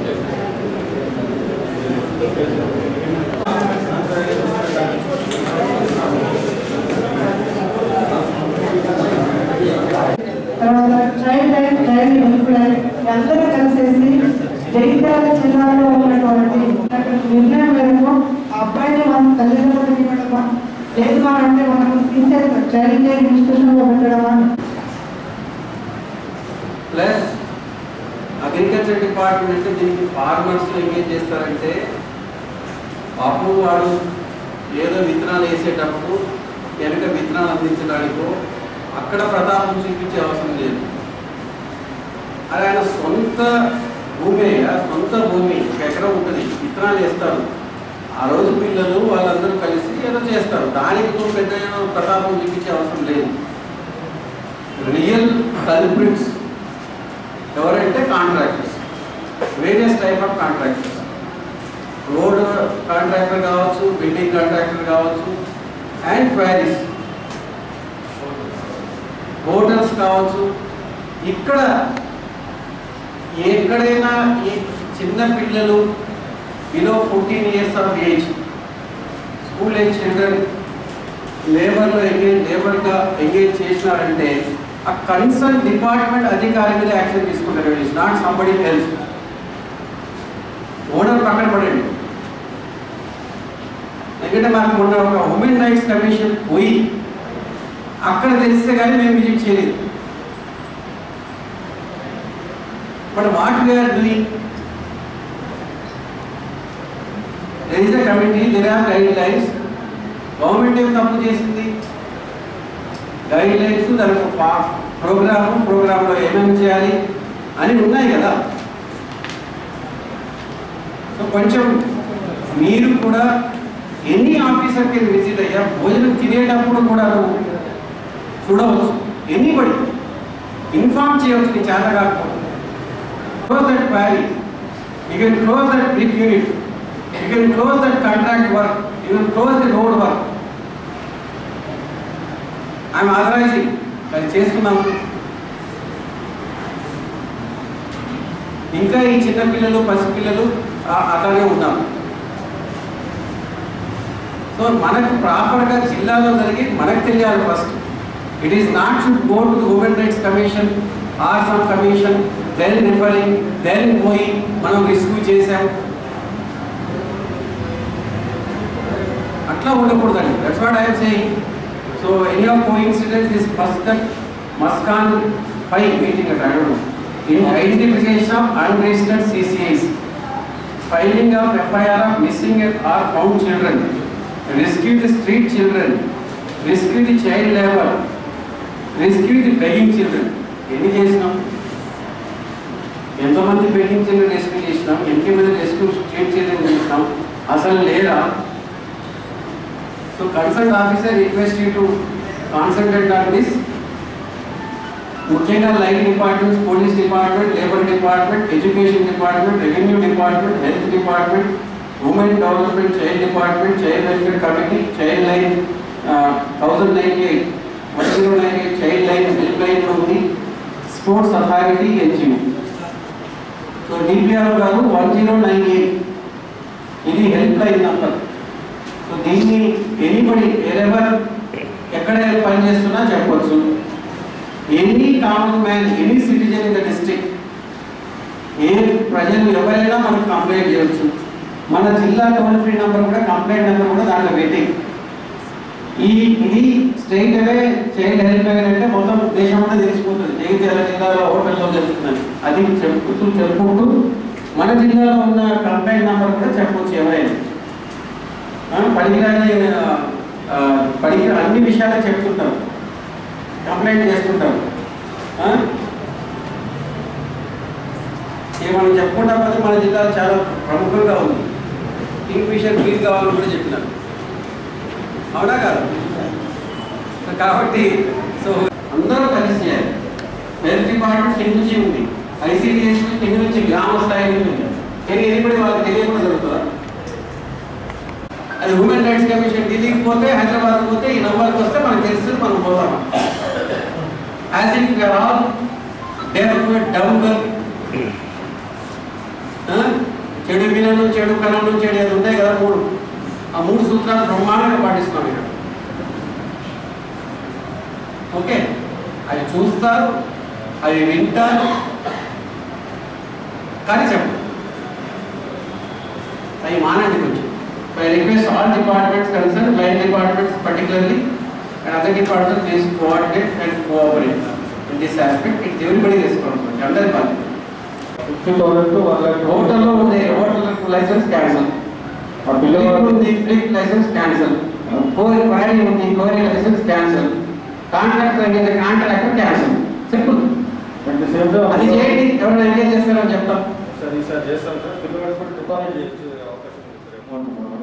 తర్వాత child line child help line అందరూ కలిసేసి జగిత్యాల జిల్లాలో ఉన్నటువంటి నిర్ణయం మేరకు ఆ అబ్బాయిని మనం తల్లిదండ్రులకు ఇవ్వడమా లేదు అని అంటే మనం తీసేస్తాం చైల్డ్ కేర్ ఇన్స్టిట్యూషన్లో పెట్టడమా ప్లస్ అగ్రికల్చర్ డిపార్ట్మెంట్ దీనికి ఫార్మర్స్ ఎంగేజ్ చేస్తారంటే పాపం వాడు ఏదో విత్తనాలు వేసేటప్పుడు వెనక విత్తనాలు అందించడానికో అక్కడ ప్రతాపం చూపించే అవసరం లేదు అది ఆయన సొంత భూమి ఆ సొంత భూమి ఒక ఎకరం ఉంటుంది విత్తనాలు వేస్తారు ఆ రోజు పిల్లలు వాళ్ళందరూ కలిసి ఏదో చేస్తారు దానికి నువ్వు పెద్ద ప్రతాపం చూపించే అవసరం లేదు రియల్ కల్ప్రిట్స్ ఎవరంటే contractors various type of contractors road contractor కావచ్చు బిల్డింగ్ కాంట్రాక్టర్ కావచ్చు అండ్ క్వారీస్ హోటల్స్ కావచ్చు ఇక్కడ ఎక్కడైనా ఈ చిన్న పిల్లలు below fourteen years of age school age children లేబర్లో ఎంగేజ్ లేబర్గా ఎంగేజ్ చేసినారంటే ఆ కన్సర్న్ డిపార్ట్మెంట్ అధికారి మీద యాక్షన్ తీసుకుంటారు it's not somebody else owner పక్కన పడండి ఎందుకంటే మాకు మొన్న ఒక ఉమెన్ రైట్స్ కమిషన్ పోయి అక్కడ తెలిస్తే కానీ మేము విజిట్ చేయలేదు but what we're doing there is a committee there are guidelines government ఏం తప్పు చేసింది గైడ్ లైన్స్ దానికి ప్రోగ్రాము ప్రోగ్రాంలో ఏమేమి చేయాలి అని ఉన్నాయి కదా సో కొంచెం మీరు కూడా ఎన్ని ఆఫీసర్కి విజిట్ అయ్యా భోజనం తినేటప్పుడు కూడా నువ్వు చూడవచ్చు ఎనీబడి ఇన్ఫార్మ్ చేయవచ్చు నీ చేత కాకపోతే close that quarry you can close that brick unit you can close that contract work you can close the road work I'm authorising అది చేస్తున్నాము ఇంకా ఈ చిన్న పిల్లలు పసిపిల్లలు ఆ- అట్లానే ఉన్నారు సో మనకు ప్రాపర్గా జిల్లాలో జరిగి మనకు తెలియాలి first it is not should go to human rights commission or some commission then referring then పోయి మనం రిస్క్యూ చేసాం అట్లా ఉండకూడదండి that's what I'm saying so any of co incident this Muskan Muskaan పై meeting at I don't know in identification of unregistered CCIs filing of FIR of missing or found children rescue the street children rescue the child labor rescue the begging children ఎన్ని చేసినాం ఎంతమంది begging children rescue చేసినాం ఎంతమంది rescue street children చేసినాం అసలు లేరా so consult officer request you to concentrate on this ముఖ్యంగా line departments police department labour department education department revenue department health department women development child department child welfare committee child line thousand ninety eight one zero nine eight child line help line ఉంది sports authority NGO so DPR గారు one zero nine eight ఇది help line number so దీన్ని anybody ఎవరెవర్ ఎక్కడ పని చేస్తున్నా చెప్పొచ్చు any common man any citizen in the district ఏ ప్రజలు ఎవరైనా మనకు కంప్లైంట్ చేయొచ్చు మన జిల్లా టోల్ ఫ్రీ నెంబర్ కూడా కంప్లైంట్ నెంబర్ కూడా దాంట్లో వెయిటింగ్ ఈ ఇది స్టేట్ అవే చైల్డ్ హెల్ప్ లైన్ అంటే మొత్తం దేశం అంతా తెలిసిపోతుంది జగిత్యాల జిల్లాలో హోటల్లో జరుగుతుందని అది చెప్పుతూ చెప్పుకుంటూ మన జిల్లాలో ఉన్న కంప్లైంట్ నెంబర్ కూడా చెప్పొచ్చు ఎవరైనా ఆ, పనికిరాని ఆ, పనికి అన్ని విషయాలు చెప్తుంటారు కంప్లైంట్ చేస్తుంటారు ఆ? ఇక మనం చెప్పుకుంటా పోతే మన జిల్లాలో చాలా ప్రముఖంగా ఉంది కింగ్ ఫిషర్ క్లీన్ కావాలని కూడా చెప్పినారు అవునా కాదు సో కాబట్టి సో అందరూ కలిసి చేయాలి హెల్త్ డిపార్ట్మెంట్ కింద నుంచి ఉంది ఐసీడీఎస్ కింద నుంచి గ్రామ స్థాయి నుంచి ఉంది కానీ ఎనిబడి వాళ్ళకి తెలియకుండా జరుగుతుందా అది హ్యూమన్ రైట్స్ కమిషన్ ఢిల్లీకి పోతే హైదరాబాద్ పోతే ఈ నంబర్కి వస్తే మనకు తెలుస్తుంది మనం పోతాం as if all deaf dumb కన్ను చెడు కన్ను చెడు అది ఉంటాయి కదా మూడు ఆ మూడు సూత్రాలు బ్రహ్మాండంగా పాటిస్తున్నాం ఇక్కడ ఓకే అవి చూస్తారు అవి వింటారు కానీ చెప్పు అవి మానండి కొంచెం I request all departments concern line departments particularly and other department please coordinate and cooperate in this aspect it's everybody responsibility అందరి బాధ్యత fifty thousand to one lakh హోటల్లో ఉంది హోటల్ లైసెన్స్ క్యాన్సల్ ఆ పిల్లవాడు ఉంది ఫ్లిక్ లైసెన్స్ క్యాన్సల్ కోరి క్వారీ ఉంది కోరి లైసెన్స్ క్యాన్సల్ కాంట్రాక్టర్ అనేది contractor cancel simple at the same అది చేయండి ఎవరైనా ఎంగేజ్ చేస్తారని చెప్తాం సార్ ఈసారి చేస్తాం సార్ పిల్లవాడు కూడా డిపాజిట్ చేసే అవకాశం ఉంది సార్ అమౌంట్